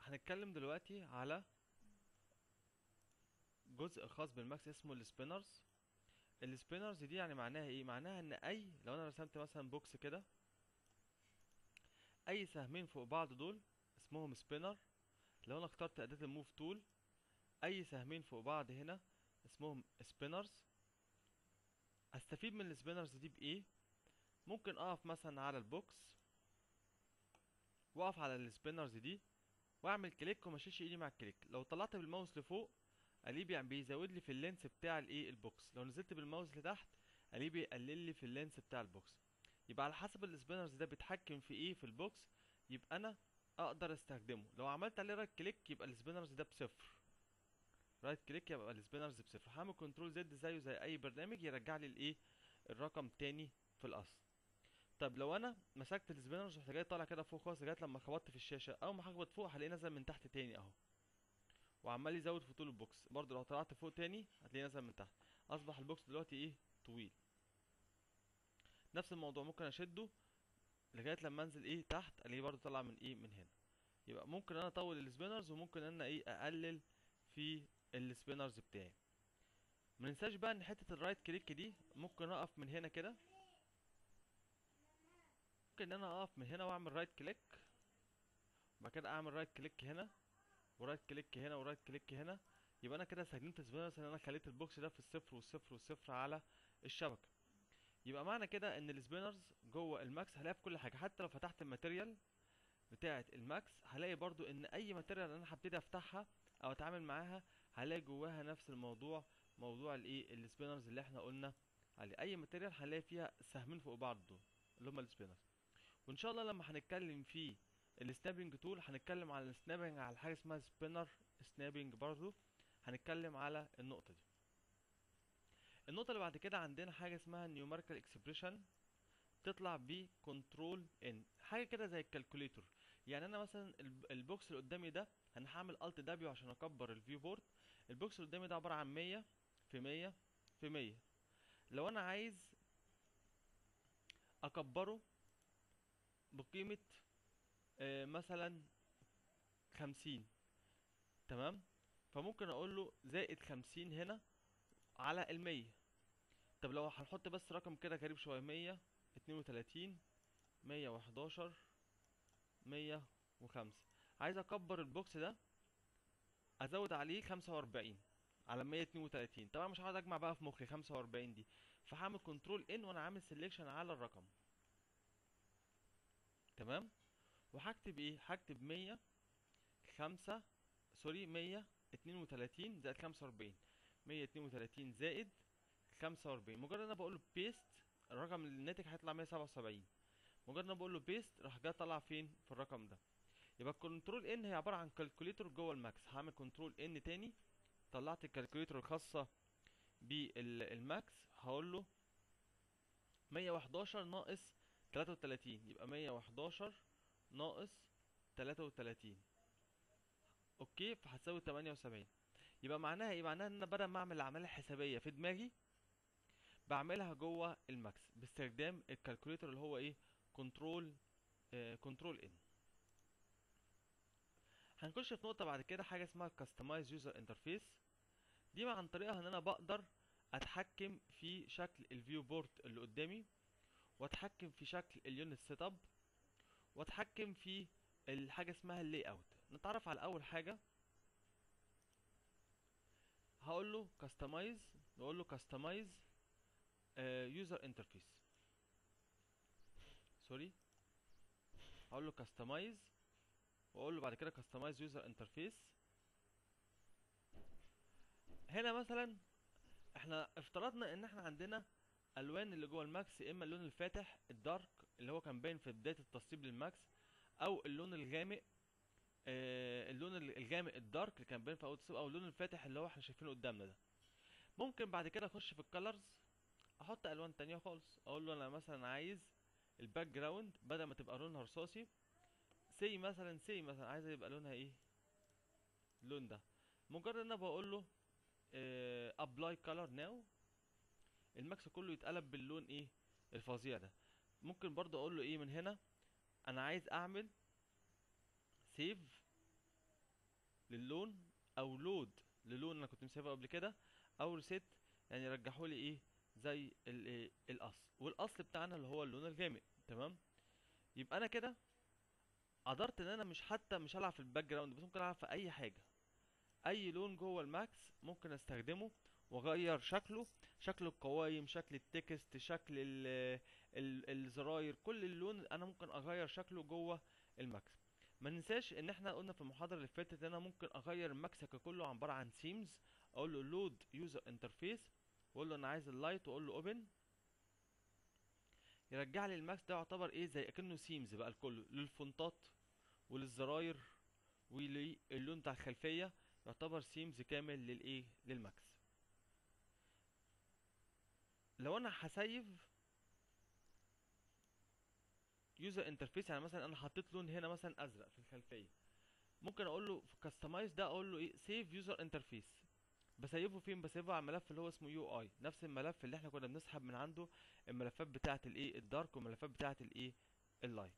هنتكلم دلوقتي على جزء خاص بالماكس اسمه السبينرز السبينرز دي يعني معناها ايه معناها ان اي لو انا رسمت مثلا بوكس كده اي سهمين فوق بعض دول اسمهم سبينر لو انا اخترت اداة الموف تول اي سهمين فوق بعض هنا اسمهم سبينرز استفيد من السبينرز دي بايه ممكن اقف مثلا على البوكس واقف على السبينرز دي واعمل كليك وما اشيلش ايدي مع الكليك لو طلعت بالماوس لفوق الاقيه بيع- بيزود لي في اللينس بتاع الايه البوكس لو نزلت بالماوس لتحت الاقيه بيقلل لي في اللينس بتاع البوكس يبقى على حسب السبينرز ده بيتحكم في ايه في البوكس يبقى انا اقدر استخدمه لو عملت عليه رايت كليك يبقى السبينرز ده بصفر رايت كليك يبقى السبينرز بصفر هعمل كنترول زد زيه زي اي برنامج يرجع لي الايه الرقم تاني في الاصل طب لو انا مسكت السبينرز رحت جاي طالع كده فوق خالص لغايه لما خبطت في الشاشه اول ما هخبط فوق هلاقيه نزل من تحت تاني اهو وعمال يزود في طول البوكس برضه لو طلعت فوق تاني هتلاقيه نزل من تحت اصبح البوكس دلوقتي ايه طويل نفس الموضوع ممكن اشده لغايه لما انزل ايه تحت الاقيه برضه طلع من ايه من هنا يبقى ممكن انا اطول السبينرز وممكن انا ايه اقلل في السبينرز بتاعي ما ننساش بقى ان حته الرايت كليك دي ممكن اقف من هنا كده ممكن ان انا اقف من هنا واعمل رايت كليك وبعد كده اعمل رايت كليك هنا ورايت كليك هنا ورايت كليك هنا يبقى انا كده استخدمت سبينرز ان انا خليت البوكس ده في الصفر والصفر والصفر على الشبكه يبقى معنى كده ان السبينرز جوه الماكس هلاقي في كل حاجه حتى لو فتحت الماتيريال بتاعه الماكس هلاقي برضو ان اي ماتيريال انا هبتدي افتحها او اتعامل معاها هلاقي جواها نفس الموضوع موضوع الايه السبينرز اللي احنا قلنا عليه اي ماتيريال هنلاقي فيها سهمين فوق بعض دول اللي هم السبينرز وان شاء الله لما هنتكلم في السنابنج تول هنتكلم على السنابنج على حاجه اسمها سبينر سنابنج برضو هنتكلم على النقطه دي النقطه اللي بعد كده عندنا حاجه اسمها نيوميريكال اكسبريشن تطلع بكنترول ان حاجه كده زي الكالكوليتور يعني انا مثلا الب- البوكس اللي قدامي ده انا هعمل الت دبليو عشان اكبر الفيو بورد البوكس اللي قدامي ده عباره عن 100 في 100 في 100 لو انا عايز اكبره بقيمه آه، مثلا 50 تمام فممكن اقول له زائد 50 هنا على المية طب لو هنحط بس رقم كده غريب شوية مية اتنين وتلاتين مية وحداشر مية وخمسة عايز اكبر البوكس ده ازود عليه خمسة واربعين على مية اتنين وتلاتين طبعا مش هقعد اجمع بقى في مخي خمسة واربعين دي فهعمل كنترول ان وانا عامل سيلكشن على الرقم تمام وهكتب ايه هكتب مية خمسة سوري مية اتنين وتلاتين زائد خمسة واربعين مية اتنين وتلاتين زائد خمسة واربعين مجرد ان انا بقول له بيست الرقم الناتج هيطلع مية سبعة وسبعين مجرد ان انا بقول له بيست راح جاي طلع فين في الرقم ده يبقى الكنترول ان هي عبارة عن كالكوليتور جوه الماكس هعمل كنترول ان تاني طلعت الكالكوليتور الخاصة بالماكس هقول له مية وحداشر ناقص تلاتة وتلاتين يبقى مية وحداشر ناقص تلاتة وتلاتين اوكي فهتساوي تمانية وسبعين يبقى معناها ايه معناها ان انا بدل ما اعمل العمليه الحسابيه في دماغي بعملها جوه الماكس باستخدام الكالكوليتر اللي هو ايه كنترول كنترول ان هنخش في نقطه بعد كده حاجه اسمها كاستمايز يوزر انترفيس دي عن طريقها ان انا بقدر اتحكم في شكل الفيو بورد اللي قدامي واتحكم في شكل اليونت سيت اب واتحكم في الحاجه اسمها اللاي اوت نتعرف على اول حاجه هقول له كاستمايز نقول له كاستمايز يوزر انترفيس سوري هقول له كاستمايز واقول له بعد كده كاستمايز يوزر انترفيس هنا مثلا احنا افترضنا ان احنا عندنا الوان اللي جوه الماكس يا اما اللون الفاتح الدارك اللي هو كان باين في بدايه التسطيب للماكس او اللون الغامق آه، اللون ال- الغامق الدارك اللي كان باين في اول التصوير او اللون الفاتح اللي هو احنا شايفينه قدامنا ده ممكن بعد كده اخش في الكالرز احط الوان تانية خالص اقول له انا مثلا عايز الباك جراوند بدل ما تبقى لونها رصاصي سي مثلا سي مثلا عايز يبقى لونها ايه اللون ده مجرد ان انا بقول له ابلاي كولر ناو الماكس كله يتقلب باللون ايه الفظيع ده ممكن برضو اقول له ايه من هنا انا عايز اعمل سيف للون او لود للون انا كنت مسيبه قبل كده او ريسيت يعني يرجحوا لي ايه زي الايه الاصل والاصل بتاعنا اللي هو اللون الغامق تمام يبقى انا كده قدرت ان انا مش حتى مش هلعب في الباك جراوند بس ممكن العب في اي حاجه اي لون جوه الماكس ممكن استخدمه واغير شكله شكل القوايم شكل التكست شكل ال ال الزراير كل اللون انا ممكن اغير شكله جوه الماكس ما ننساش ان احنا قلنا في المحاضره اللي فاتت ان انا ممكن اغير الماكس ككله عباره عن سيمز اقول له لود يوزر انترفيس واقول له انا عايز اللايت واقول له اوبن يرجع لي الماكس ده يعتبر ايه زي اكنه سيمز بقى الكل للفونتات وللزراير وللون بتاع الخلفيه يعتبر سيمز كامل للايه للماكس لو انا هسيف يوزر انترفيس يعني مثلا انا حطيت لون هنا مثلا ازرق في الخلفيه ممكن اقول له في كاستمايز ده اقول له ايه سيف يوزر انترفيس بسيفه فين بسيفه على الملف اللي هو اسمه يو اي نفس الملف اللي احنا كنا بنسحب من عنده الملفات بتاعه الايه الدارك والملفات بتاعه الايه اللايت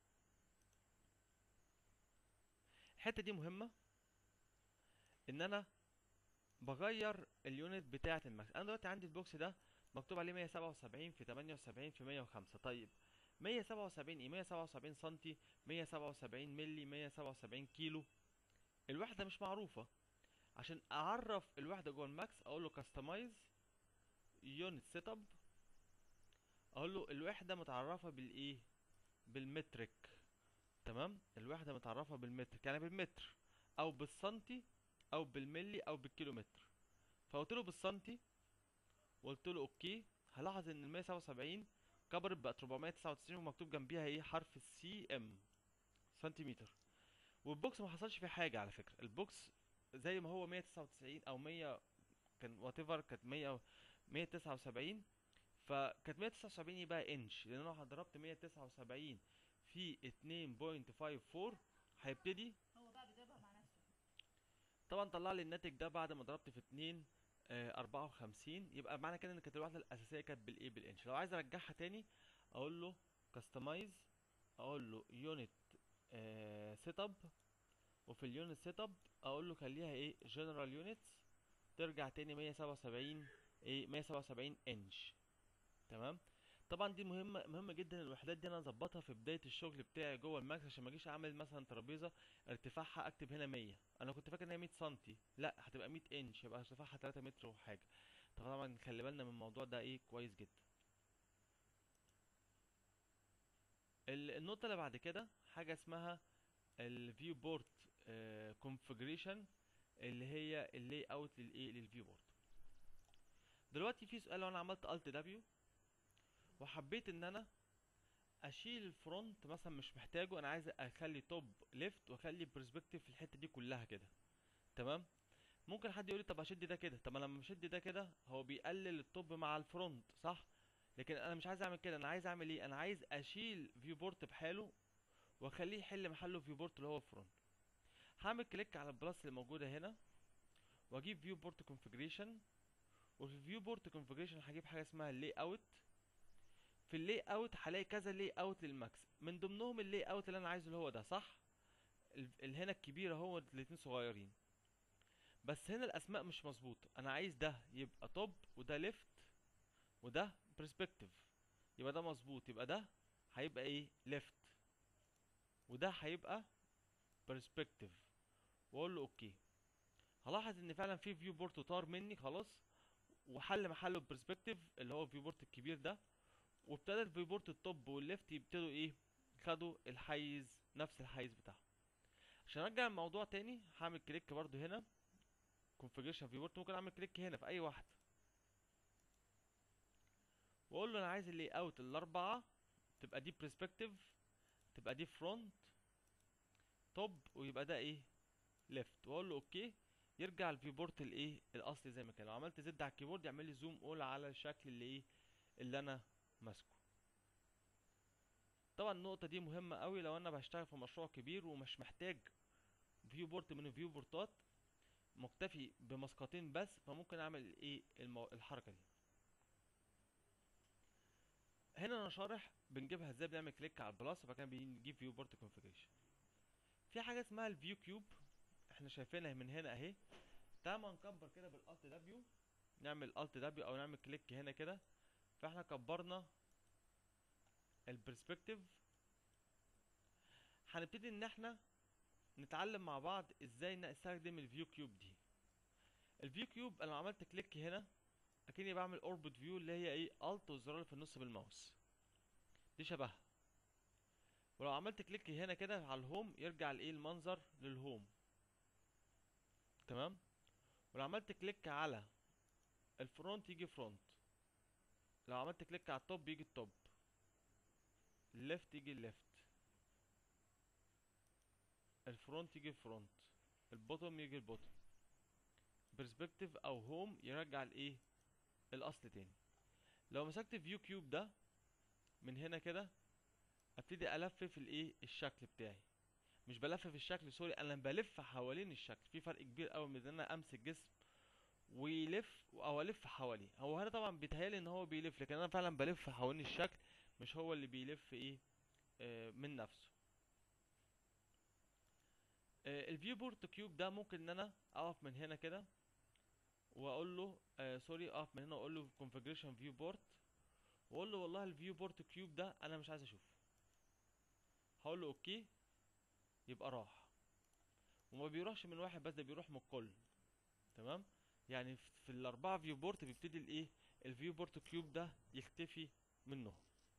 الحته دي مهمه ان انا بغير اليونت بتاعه الماكس انا دلوقتي عندي البوكس ده مكتوب عليه 177 في 78 في 105 طيب 177 ايه 177 سنتي 177 ملي 177 كيلو الوحده مش معروفه عشان اعرف الوحده جوه الماكس اقول له كاستمايز يونت سيت اب اقول له الوحده متعرفه بالايه بالمترك تمام الوحده متعرفه بالمترك يعني بالمتر او بالسنتي او بالملي او بالكيلومتر فقلت له بالسنتي وقلت له اوكي هلاحظ ان ال 177 كبرت بقت 499 ومكتوب جنبيها ايه حرف السي ام سنتيمتر والبوكس ما حصلش فيه حاجه على فكره البوكس زي ما هو 199 او 100 كان وات ايفر كانت 100 179 فكانت 179 يبقى انش لان انا ضربت 179 في 2.54 هيبتدي هو بقى بيضربها مع نفسه طبعا طلع لي الناتج ده بعد ما ضربت في 2 آه 54 يبقى معنى كده ان كانت الوحده الاساسيه كانت بالايه بالانش لو عايز ارجعها تاني اقول له كاستمايز اقول له يونت سيت اب وفي اليونت سيت اب اقول له خليها ايه جنرال يونتس ترجع تاني 177 ايه 177 انش تمام طبعا دي مهمه مهمه جدا الوحدات دي انا اظبطها في بدايه الشغل بتاعي جوه الماكس عشان ما اجيش اعمل مثلا ترابيزه ارتفاعها اكتب هنا 100 انا كنت فاكر ان هي 100 سنتي لا هتبقى 100 انش يبقى ارتفاعها 3 متر وحاجه طبعا خلي بالنا من الموضوع ده ايه كويس جدا ال- النقطه اللي بعد كده حاجه اسمها الفيو بورت كونفيجريشن اللي هي اللي اوت للايه للفيو بورت دلوقتي في سؤال لو انا عملت الت دبليو وحبيت ان انا اشيل الفرونت مثلا مش محتاجه انا عايز اخلي توب ليفت واخلي برسبكتيف في الحته دي كلها كده تمام ممكن حد يقول لي طب اشد ده كده طب انا لما اشد ده كده هو بيقلل التوب مع الفرونت صح لكن انا مش عايز اعمل كده انا عايز اعمل ايه انا عايز اشيل فيو بورت بحاله واخليه يحل محله فيو بورت اللي هو الفرونت هعمل كليك على البلس اللي موجوده هنا واجيب فيو بورت كونفيجريشن وفي الفيو بورت كونفيجريشن هجيب حاجه اسمها اللاي اوت في اللاي اوت هلاقي كذا لاي اوت للماكس من ضمنهم اللاي اوت اللي انا عايزه اللي هو ده صح ال- ال- هنا الكبير اهو الاتنين صغيرين بس هنا الاسماء مش مظبوطه انا عايز ده يبقى توب وده ليفت وده برسبكتيف يبقى ده مظبوط يبقى ده هيبقى ايه ليفت وده هيبقى برسبكتيف واقول له اوكي هلاحظ ان فعلا في فيو بورت طار مني خلاص وحل محله برسبكتيف اللي هو الفيو بورت الكبير ده وابتدى الفيو بورت التوب والليفت يبتدوا ايه خدوا الحيز نفس الحيز بتاعهم عشان ارجع الموضوع تاني هعمل كليك برضو هنا configuration فيو بورت ممكن اعمل كليك هنا في اي واحده واقول له انا عايز اللي اوت الاربعه تبقى دي برسبكتيف تبقى دي فرونت توب ويبقى ده ايه ليفت واقول له اوكي يرجع الفيو بورت الايه الاصلي زي ما كان لو عملت زد على الكيبورد يعمل لي زوم اول على الشكل اللي ايه اللي انا ماسكه طبعا النقطه دي مهمه قوي لو انا بشتغل في مشروع كبير ومش محتاج فيو بورت من الفيو بورتات مكتفي بمسقطين بس فممكن اعمل ايه المو... الحركه دي هنا انا شارح بنجيبها ازاي بنعمل كليك على البلس وبعد كده بنجيب فيو بورت كونفيجريشن في حاجه اسمها الفيو كيوب احنا شايفينها من هنا اهي تعال ما نكبر كده بالالت دبليو نعمل الت دبليو او نعمل كليك هنا كده فاحنا كبرنا البرسبكتيف هنبتدي ان احنا نتعلم مع بعض ازاي نستخدم الفيو كيوب دي الفيو كيوب انا لو عملت كليك هنا اكني بعمل اوربت فيو اللي هي ايه الت والزرار اللي في النص بالماوس دي شبهها ولو عملت كليك هنا كده على الهوم يرجع الايه المنظر للهوم تمام ولو عملت كليك على الفرونت يجي فرونت لو عملت كليك على التوب يجي التوب الليفت يجي الليفت الفرونت يجي الفرونت البوتوم يجي البوتوم برسبكتيف او هوم يرجع الايه الاصل تاني لو مسكت فيو كيوب ده من هنا كده ابتدي الفف الايه الشكل بتاعي مش بلفف الشكل سوري انا بلف حوالين الشكل في فرق كبير قوي من ان انا امسك جسم ويلف او الف حواليه هو هنا طبعا بيتهيألي ان هو بيلف لكن انا فعلا بلف حوالين الشكل مش هو اللي بيلف ايه آه من نفسه آه الفيو بورت كيوب ده ممكن ان انا اقف من هنا كده واقول له آه سوري اقف من هنا واقول له configuration view port واقول له والله الفيو بورت كيوب ده انا مش عايز اشوفه هقول له اوكي يبقى راح وما بيروحش من واحد بس ده بيروح من الكل تمام يعني في في الاربعه فيو بورت بيبتدي الايه الفيو بورت كيوب ده يختفي منهم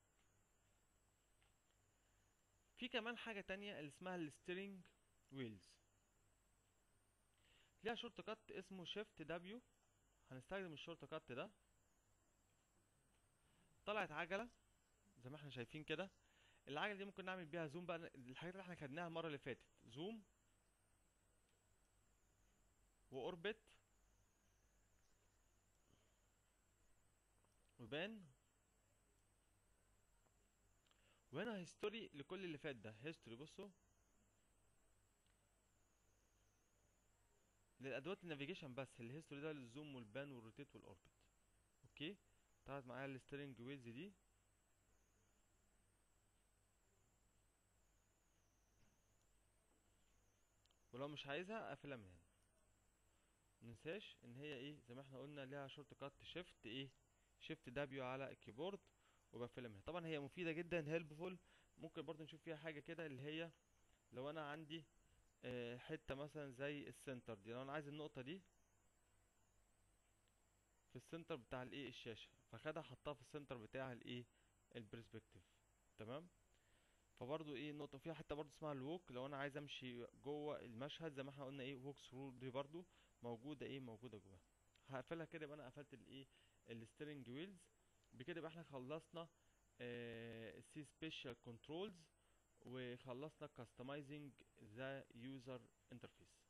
في كمان حاجه تانية اللي اسمها الستيرنج ويلز ليها شورت كات اسمه شيفت دبليو هنستخدم الشورت كات ده طلعت عجله زي ما احنا شايفين كده العجله دي ممكن نعمل بيها زوم بقى الحاجات اللي احنا خدناها المره اللي فاتت زوم واوربت وبان وهنا هيستوري لكل اللي فات ده هيستوري بصوا للادوات النافيجيشن بس الهيستوري ده للزوم والبان والروتيت والاوربت اوكي طلعت معايا الستيرنج ويلز دي ولو مش عايزها اقفلها من هنا مننساش ان هي ايه زي ما احنا قلنا ليها شورت كات شيفت ايه شيفت دبليو على الكيبورد وبقفلها من هنا طبعا هي مفيده جدا هيلبفول ممكن برضو نشوف فيها حاجه كده اللي هي لو انا عندي آه، حته مثلا زي السنتر دي لو انا عايز النقطه دي في السنتر بتاع الايه الشاشه فخدها حطها في السنتر بتاع الايه البرسبكتيف تمام فبرضو ايه النقطه فيها حته برضو اسمها الووك لو انا عايز امشي جوه المشهد زي ما احنا قلنا ايه ووك ثرو دي برضو موجوده ايه موجوده جواها هقفلها كده يبقى انا قفلت الايه الستيرنج ويلز بكده يبقى احنا خلصنا السي سبيشال كنترولز وخلصنا customizing the user interface